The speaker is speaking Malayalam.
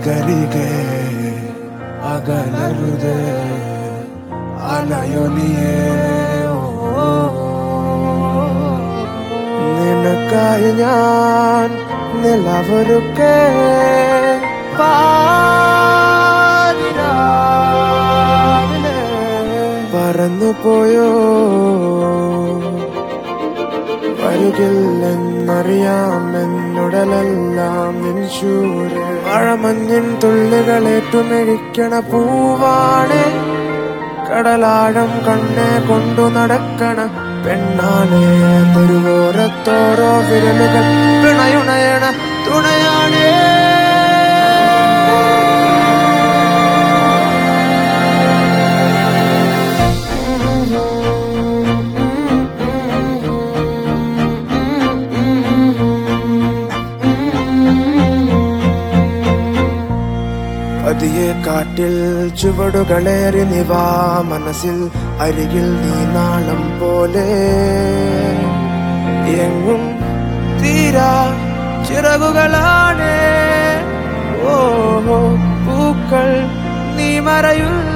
എനിക്കരികെ അകലരുത് അലയൊലിയേ ഓ. നിനക്കായി ഞാൻ നിലവൊരുക്കേ പാതിരാവിലെ പറന്നു പോയോ വരുകില്ലെന്നറിയാമെന്നുടലെല്ലാം നിൻശൂര് മഴമഞ്ഞിൻ തുള്ളികളേറ്റുമെഴിക്കണ പൂവാണ് കടലാഴം കണ്ണെ കൊണ്ടു നടക്കണ പെണ്ണാണ് തെരുവോരത്തോരോ വിരലുകൾ പിണയുണയണ തുണയാണേ പതിയെ കാട്ടിൽ ചുവടുകളേറി നിവാ മനസ്സിൽ അരികിൽ നീ നാളം പോലെ എങ്ങും തീരാ ചിറകുകളാണ് ഓ പൂക്കൾ നീ മറയുള്ള